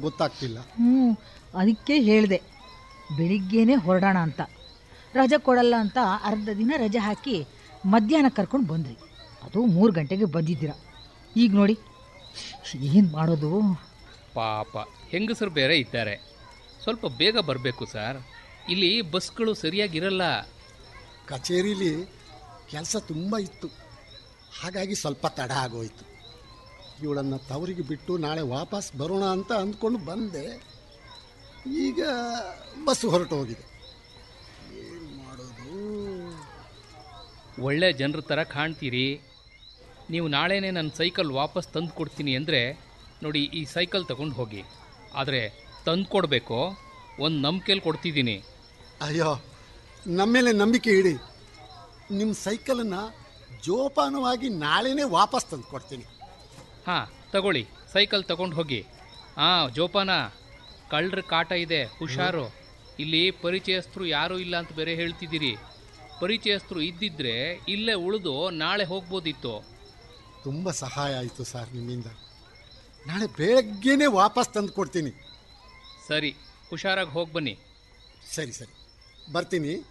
ಗೊತ್ತಾಗ್ತಿಲ್ಲ ಹ್ಞೂ ಅದಕ್ಕೆ ಹೇಳಿದೆ ಬೆಳಿಗ್ಗೆನೇ ಹೊರಡೋಣ ಅಂತ ರಜೆ ಕೊಡಲ್ಲ ಅಂತ ಅರ್ಧ ದಿನ ರಜೆ ಹಾಕಿ ಮಧ್ಯಾಹ್ನ ಕರ್ಕೊಂಡು ಬಂದ್ರಿ ಅದು ಮೂರು ಗಂಟೆಗೆ ಬಂದಿದ್ದೀರ ಈಗ ನೋಡಿ ಏನು ಮಾಡೋದು ಪಾಪ ಹೆಂಗಸರು ಬೇರೆ ಇದ್ದಾರೆ ಸ್ವಲ್ಪ ಬೇಗ ಬರಬೇಕು ಸರ್ ಇಲ್ಲಿ ಬಸ್ಗಳು ಸರಿಯಾಗಿರಲ್ಲ ಕಚೇರಿಲಿ ಕೆಲಸ ತುಂಬ ಇತ್ತು ಹಾಗಾಗಿ ಸ್ವಲ್ಪ ತಡ ಆಗೋಯ್ತು ಇವಳನ್ನು ತವರಿಗೆ ಬಿಟ್ಟು ನಾಳೆ ವಾಪಸ್ ಬರೋಣ ಅಂತ ಅಂದ್ಕೊಂಡು ಬಂದೆ ಈಗ ಬಸ್ ಹೊರಟು ಹೋಗಿದೆ ಏನು ಮಾಡೋದು ಒಳ್ಳೆ ಜನರ ಥರ ಕಾಣ್ತೀರಿ ನೀವು ನಾಳೆನೇ ನನ್ನ ಸೈಕಲ್ ವಾಪಸ್ ತಂದು ಕೊಡ್ತೀನಿ ಅಂದರೆ ನೋಡಿ ಈ ಸೈಕಲ್ ತಗೊಂಡು ಹೋಗಿ ಆದರೆ ತಂದು ಕೊಡಬೇಕು ಒಂದು ನಂಬಿಕೆಯಲ್ಲಿ ಕೊಡ್ತಿದ್ದೀನಿ ಅಯ್ಯೋ ನಮ್ಮ ಮೇಲೆ ನಂಬಿಕೆ ಇಡಿ ನಿಮ್ಮ ಸೈಕಲನ್ನು ಜೋಪಾನವಾಗಿ ನಾಳೆನೇ ವಾಪಸ್ ತಂದು ಕೊಡ್ತೀನಿ ಹಾಂ ತಗೊಳ್ಳಿ ಸೈಕಲ್ ತಗೊಂಡು ಹೋಗಿ ಹಾಂ ಜೋಪಾನ ಕಳ್ಳರ ಕಾಟ ಇದೆ ಹುಷಾರು ಇಲ್ಲಿ ಪರಿಚಯಸ್ಥರು ಯಾರೂ ಇಲ್ಲ ಅಂತ ಬೇರೆ ಹೇಳ್ತಿದ್ದೀರಿ ಪರಿಚಯಸ್ಥರು ಇದ್ದಿದ್ರೆ ಇಲ್ಲೇ ಉಳಿದು ನಾಳೆ ಹೋಗ್ಬೋದಿತ್ತು ತುಂಬ ಸಹಾಯ ಆಯಿತು ಸರ್ ನಿಮ್ಮಿಂದ ನಾಳೆ ಬೆಳಗ್ಗೆನೇ ವಾಪಸ್ ತಂದು ಕೊಡ್ತೀನಿ ಸರಿ ಹುಷಾರಾಗಿ ಹೋಗಿ ಬನ್ನಿ ಸರಿ ಸರಿ ಬರ್ತೀನಿ